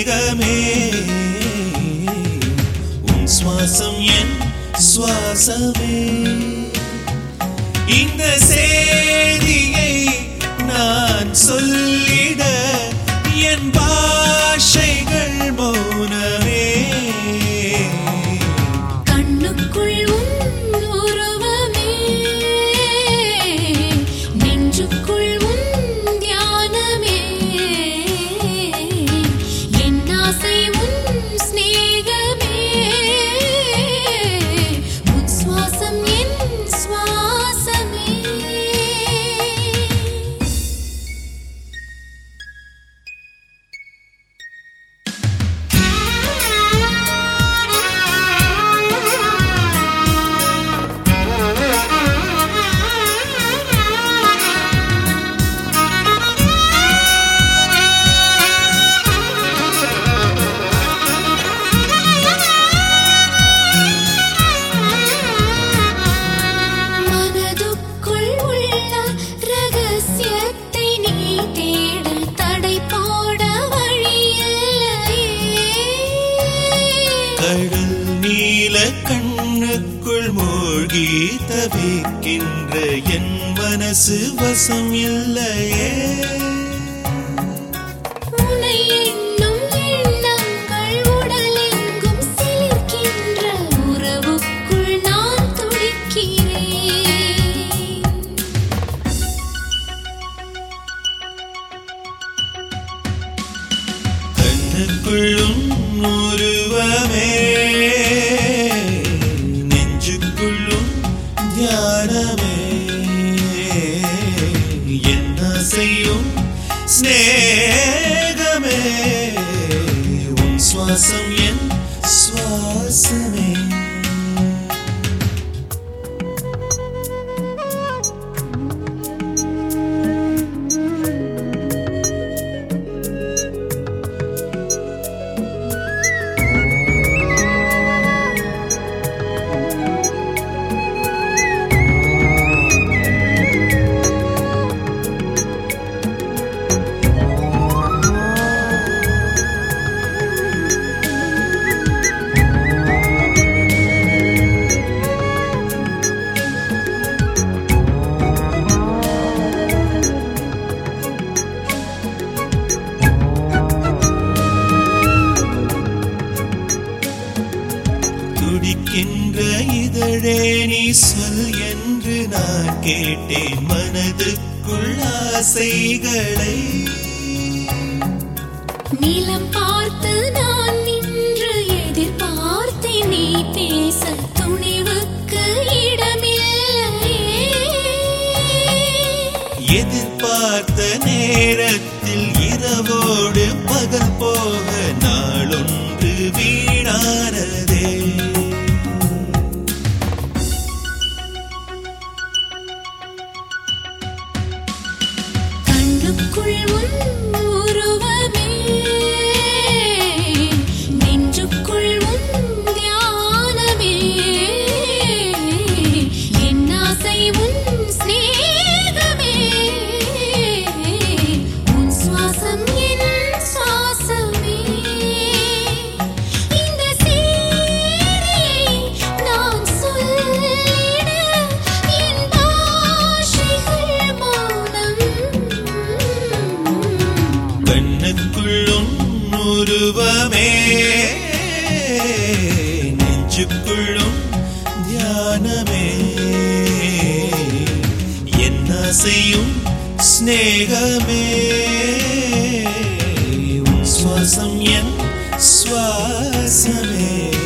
சிநேகமே உன் சுவாசம் என் சுவாசமே இந்த செய்தியை நான் சொல்லிட என் பாஷைகள் மௌனமே கண்ணுக்குள் உன் உருவமே நெஞ்சுக்குள் உன் தியானமே என் ஆசை உன் சிநேகமே உன் சுவாசம் என் சுவாசமே மனதுக்குள் உள்ள ரகசியத்தை நீ தேட தடை போட வழியில்லையே கடல் நீல கண்ணுக்குள் மூழ்கி தவிக்கின்ற என் மனசு வசம் இல்லையே உனை எண்ணும் எண்ணங்கள் உடலெங்கும் சிலிர்க்கின்ற உறவுக்குள் நான் துடிக்கிறேன் கண்ணுக்குள்ளும் உருவமே நெஞ்சுக்குள்ளும் தியானமே என்ன செய்யும் ஸ்நேகமே உன் சுவாசம் என் சுவாசமே துடிக்கின்ற இதழே நீ சொல் என்று நான் கேட்டேன் மனதுக்குள் ஆசைகளை நிலம் பார்த்து நான் நின்று எதிர்பார்த்தேன் நீ பேச துணிவுக்கு இடமில்லையே எதிர்பார்த்த நேரத்தில் இரவோடு பகல் போக நாளொன்று வீணானதே கண்ணுக்குள் உன் உருவமே நெஞ்சுக்குள் உன் தியானமே என் ஆசை உன் சிநேகமே உன் சுவாசம் என் சுவாசமே இந்த செய்தியை நான் சொல்லிட என் பாஷைகள் மௌனம் கண்ணுக்குள்ளும் உருவமே நெஞ்சுக்குள்ளும் தியானமே என்ன செய்யும் ஸ்நேகமே உன் சுவாசம் என் சுவாசமே